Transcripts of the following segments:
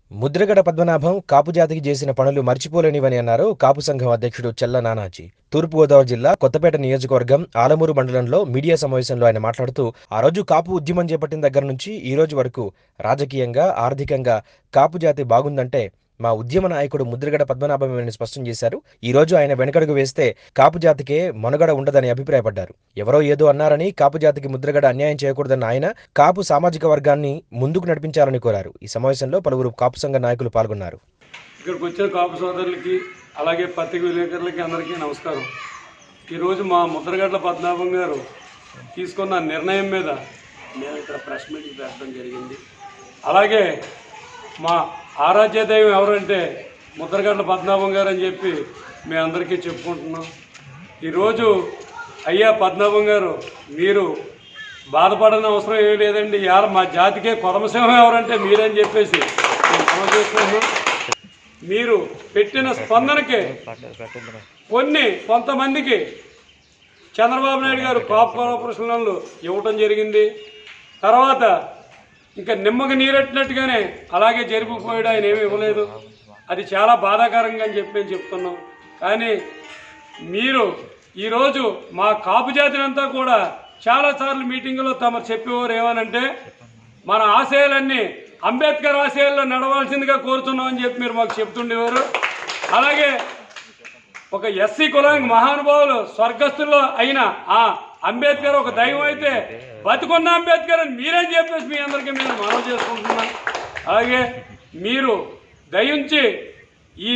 ముద్రగడ పద్మనాభం కాపు జాతికి చేసిన పనులు మర్చిపోలేనివని అన్నారు కాపు సంఘం అధ్యక్షుడు చెల్ల నానాజీ తూర్పుగోదావరి జిల్లా కొత్తపేట నియోజకవర్గం ఆలమూరు మండలంలో మీడియా సమావేశంలో ఆయన మాట్లాడుతూ ఆ రోజు కాపు ఉద్యమం చేపట్టిన దగ్గర నుంచి ఈ రోజు వరకు రాజకీయంగా ఆర్థికంగా కాపు జాతి బాగుందంటే మా ఉద్యమ నాయకుడు ముద్రగడ పద్మనాభమని స్పష్టం చేశారు ఈ రోజు ఆయన వెనకడుగు వేస్తే కాపు జాతికే మనుగడ ఉండదని అభిప్రాయపడ్డారు ఎవరో ఏదో అన్నారని కాపు జాతికి ముద్రగడ అన్యాయం చేయకూడదన్న ఆయన కాపు సామాజిక వర్గాన్ని ముందుకు నడిపించాలని కోరారు ఈ సమావేశంలో పలువురు కాపు సంఘ నాయకులు పాల్గొన్నారు ఇక్కడికి వచ్చిన కాపు సోదరులకి అలాగే పత్రిక విలేకరులకి అందరికీ నమస్కారం ఈరోజు మా ముద్రగడ్ల పద్మనాభం గారు తీసుకున్న నిర్ణయం మీద మేము ఇక్కడ ప్రెస్ మీటింగ్ పెట్టడం జరిగింది అలాగే మా ఆరాధ్య దైవం ఎవరంటే ముద్రగడ్ల పద్మనాభం గారు అని చెప్పి మేము అందరికీ చెప్పుకుంటున్నాం ఈరోజు అయ్యా పద్మనాభం గారు మీరు బాధపడని అవసరం ఏమీ లేదండి ఇవాళ మా జాతికే కొరమసింహం ఎవరంటే మీరని చెప్పేసి మేము మనం చేసుకుంటున్నాం మీరు పెట్టిన స్పందనకి కొన్ని కొంతమందికి చంద్రబాబు నాయుడు గారు కాపు కార్పొరేషన్ లోన్లు ఇవ్వటం జరిగింది తర్వాత ఇంకా నిమ్మకి నీరెట్టినట్టుగానే అలాగే జరిగిపోయాడు ఆయన ఏమీ ఇవ్వలేదు అది చాలా బాధాకరంగా అని చెప్పి మేము చెప్తున్నాం కానీ మీరు ఈరోజు మా కాపు జాతినంతా కూడా చాలాసార్లు మీటింగులో తమ చెప్పేవారు ఏమనంటే మన ఆశయాలన్నీ అంబేద్కర్ ఆశయాల్లో నడవాల్సిందిగా కోరుతున్నామని చెప్పి మీరు మాకు చెప్తుండేవారు అలాగే ఒక ఎస్సీ కులానికి మహానుభావులు స్వర్గస్థుల్లో అయిన ఆ అంబేద్కర్ ఒక దైవం అయితే బతుకున్న అంబేద్కర్ అని మీరేం చెప్పేసి మీ అందరికీ నేను మనవి చేసుకుంటున్నాను అలాగే మీరు దయించి ఈ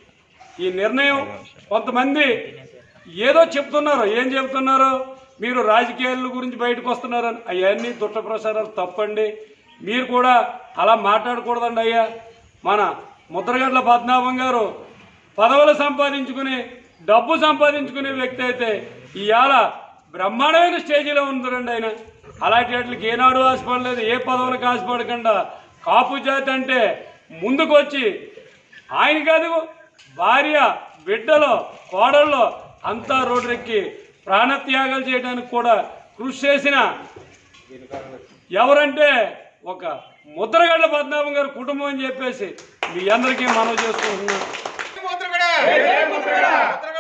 ఈ నిర్ణయం కొంతమంది ఏదో చెప్తున్నారు ఏం చెప్తున్నారు మీరు రాజకీయాల గురించి బయటకు వస్తున్నారని అవన్నీ దుష్ట ప్రచారాలు తప్పండి మీరు కూడా అలా మాట్లాడకూడదండి అయ్యా మన ముద్రగడ్ల పద్మనాభం గారు పదవులు సంపాదించుకుని డబ్బు సంపాదించుకునే వ్యక్తి అయితే ఇవాళ బ్రహ్మాండమైన స్టేజీలో ఉందండి ఆయన అలాంటి వాటికి ఏనాడు ఆశపడలేదు ఏ పదవులకు ఆశపడకుండా కాపు జాతి అంటే ముందుకు వచ్చి ఆయన కాదు భార్య బిడ్డలో కోడల్లో అంతా రోడ్రెక్కి ప్రాణత్యాగాలు చేయడానికి కూడా కృషి చేసిన ఎవరంటే ఒక ముద్రగడ్ల పద్మనాభం గారి కుటుంబం అని చెప్పేసి మీ అందరికీ మనవి చేసుకుంటున్నాను ముద్రగడ